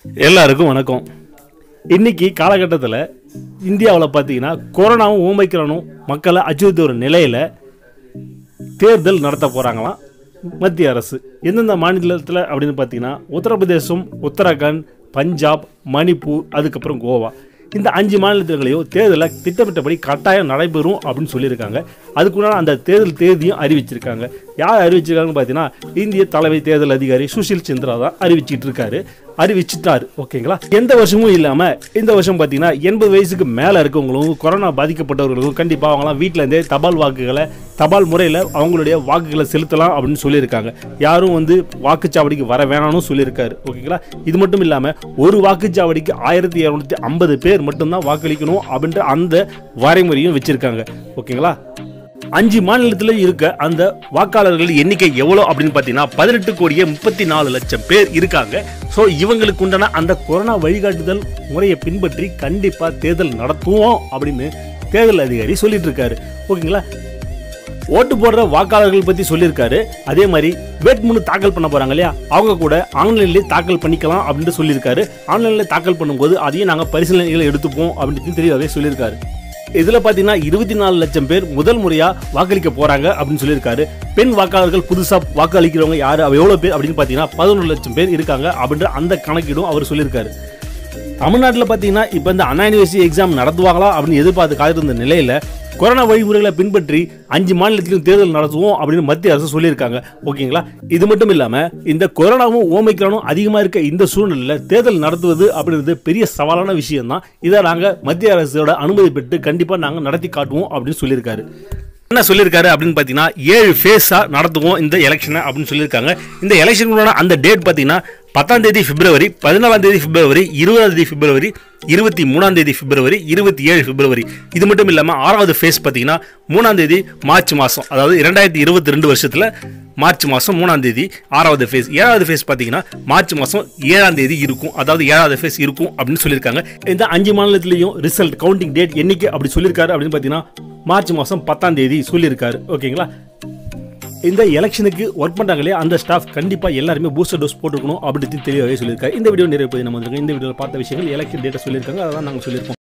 எல்லாருக்கும் வணக்கம் இன்னைக்கு காலகட்டத்தில் இந்தியாவில் பார்த்தீங்கன்னா கொரோனாவும் ஓமைக்கிறானும் மக்களை அச்சுறுத்தி ஒரு நிலையில் தேர்தல் நடத்த போகிறாங்களாம் மத்திய அரசு எந்தெந்த மாநிலத்தில் அப்படின்னு பார்த்தீங்கன்னா உத்தரப்பிரதேசம் உத்தரகாண்ட் பஞ்சாப் மணிப்பூர் அதுக்கப்புறம் கோவா இந்த அஞ்சு மாநிலத்திலையும் தேர்தலை திட்டமிட்டபடி கட்டாயம் நடைபெறும் அப்படின்னு சொல்லியிருக்காங்க அதுக்குண்டான அந்த தேர்தல் தேதியும் அறிவிச்சிருக்காங்க யார் அறிவிச்சிருக்காங்கன்னு பார்த்தீங்கன்னா இந்திய தலைமை தேர்தல் அதிகாரி சுஷில் சந்திரா தான் அறிவிச்சிட்டு இருக்காரு அறிவிச்சிட்டாரு ஓகேங்களா எந்த வருஷமும் இல்லாமல் இந்த வருஷம் பார்த்தீங்கன்னா எண்பது வயசுக்கு மேலே இருக்கவங்களும் கொரோனா பாதிக்கப்பட்டவர்களுக்கும் கண்டிப்பாக அவங்களாம் வீட்டில் இருந்தே தபால் வாக்குகளை தபால் முறையில் அவங்களுடைய வாக்குகளை செலுத்தலாம் அப்படின்னு சொல்லியிருக்காங்க யாரும் வந்து வாக்குச்சாவடிக்கு வர வேணாம்னு சொல்லியிருக்காரு ஓகேங்களா இது மட்டும் இல்லாமல் ஒரு வாக்குச்சாவடிக்கு ஆயிரத்தி இரநூத்தி ஐம்பது பேர் மட்டும்தான் வாக்களிக்கணும் அப்படின்ற அந்த வரைமுறையும் வச்சிருக்காங்க ஓகேங்களா அஞ்சு மாநிலத்தில் இருக்க அந்த வாக்காளர்கள் எண்ணிக்கை எவ்வளோ அப்படின்னு பார்த்தீங்கன்னா பதினெட்டு கோடியே முப்பத்தி நாலு லட்சம் பேர் இருக்காங்க ஸோ இவங்களுக்கு உண்டான அந்த கொரோனா வழிகாட்டுதல் முறையை பின்பற்றி கண்டிப்பாக தேர்தல் நடத்துவோம் அப்படின்னு தேர்தல் அதிகாரி சொல்லிட்டு இருக்காரு ஓகேங்களா ஓட்டு போடுற வாக்காளர்கள் பற்றி சொல்லியிருக்காரு அதே மாதிரி வேட்புமனு தாக்கல் பண்ண போகிறாங்க இல்லையா அவங்க கூட ஆன்லைன்லேயே தாக்கல் பண்ணிக்கலாம் அப்படின்ட்டு சொல்லியிருக்காரு ஆன்லைனில் தாக்கல் பண்ணும்போது அதையும் நாங்கள் பரிசீலனைகளை எடுத்துப்போம் அப்படின்னு தெளிவாகவே சொல்லியிருக்காரு இதில் பார்த்தீங்கன்னா இருபத்தி நாலு லட்சம் பேர் முதல் முறையாக வாக்களிக்க போகிறாங்க அப்படின்னு சொல்லியிருக்காரு பெண் வாக்காளர்கள் புதுசாக வாக்களிக்கிறவங்க யார் எவ்வளோ பேர் அப்படின்னு பார்த்தீங்கன்னா பதினொன்று லட்சம் பேர் இருக்காங்க அப்படின்ற அந்த கணக்கீடும் அவர் சொல்லியிருக்காரு தமிழ்நாட்டில் பார்த்தீங்கன்னா இப்போ இந்த அண்ணா யூனிவர்சிட்டி எக்ஸாம் நடத்துவாங்களா அப்படின்னு எதிர்பார்த்து காத்திருந்த நிலையில் கொரோனா வழிமுறைகளை பின்பற்றி அஞ்சு மாநிலத்திலும் தேர்தல் நடத்துவோம் அப்படின்னு மத்திய அரசு சொல்லியிருக்காங்க ஓகேங்களா இது மட்டும் இல்லாமல் இந்த கொரோனாவும் ஓமைக்கிறானும் அதிகமாக இருக்க இந்த சூழ்நிலையில் தேர்தல் நடத்துவது அப்படின்றது பெரிய சவாலான விஷயம் தான் இதை நாங்கள் மத்திய அரசோட அனுமதி பெற்று கண்டிப்பாக நாங்கள் நடத்தி காட்டுவோம் அப்படின்னு சொல்லியிருக்காரு என்ன சொல்லியிருக்காரு அப்படின்னு பார்த்தீங்கன்னா ஏழு ஃபேஸாக நடத்துவோம் இந்த எலெக்ஷனை அப்படின்னு சொல்லியிருக்காங்க இந்த எலெக்ஷனுக்கான அந்த டேட் பார்த்தீங்கன்னா பத்தாம் தேதி பிப்ரவரி பதினாலாம் தேதி பிப்ரவரி இருபதாம் தேதி பிப்ரவரி இருபத்தி மூணாம் தேதி பிப்ரவரி இருபத்தி ஏழு பிப்ரவரி இது மட்டும் இல்லாமல் ஆறாவது ஃபேஸ் பார்த்தீங்கன்னா மூணாம் தேதி மார்ச் மாதம் அதாவது இரண்டாயிரத்தி இருபத்தி ரெண்டு வருஷத்தில் மார்ச் மாதம் மூணாம் தேதி ஆறாவது ஃபேஸ் ஏழாவது ஃபேஸ் பார்த்தீங்கன்னா மார்ச் மாதம் ஏழாம் தேதி இருக்கும் அதாவது ஏழாவது ஃபேஸ் இருக்கும் அப்படின்னு சொல்லியிருக்காங்க இந்த அஞ்சு மாநிலத்திலையும் ரிசல்ட் கவுண்டிங் டேட் என்னைக்கு அப்படி சொல்லியிருக்காரு அப்படின்னு பார்த்தீங்கன்னா மார்ச் மாதம் பத்தாம் தேதி சொல்லியிருக்காரு ஓகேங்களா இந்த எலெக்ஷனுக்கு ஒர்க் பண்ணுறாங்களே அந்த ஸ்டாஃப் கண்டிப்பாக எல்லாருமே பூஸ்டர் டோஸ் போட்டுக்கணும் அப்படின்னு தெளிவாகவே சொல்லியிருக்காரு இந்த வீடியோ நிறைய போய் நம்ம வந்திருக்கோம் இந்த வீடியோவில் பார்த்த விஷயங்கள் எலெக்ஷன் டேட்டா சொல்லியிருக்காங்க அதான் நாங்கள் சொல்லியிருக்கோம்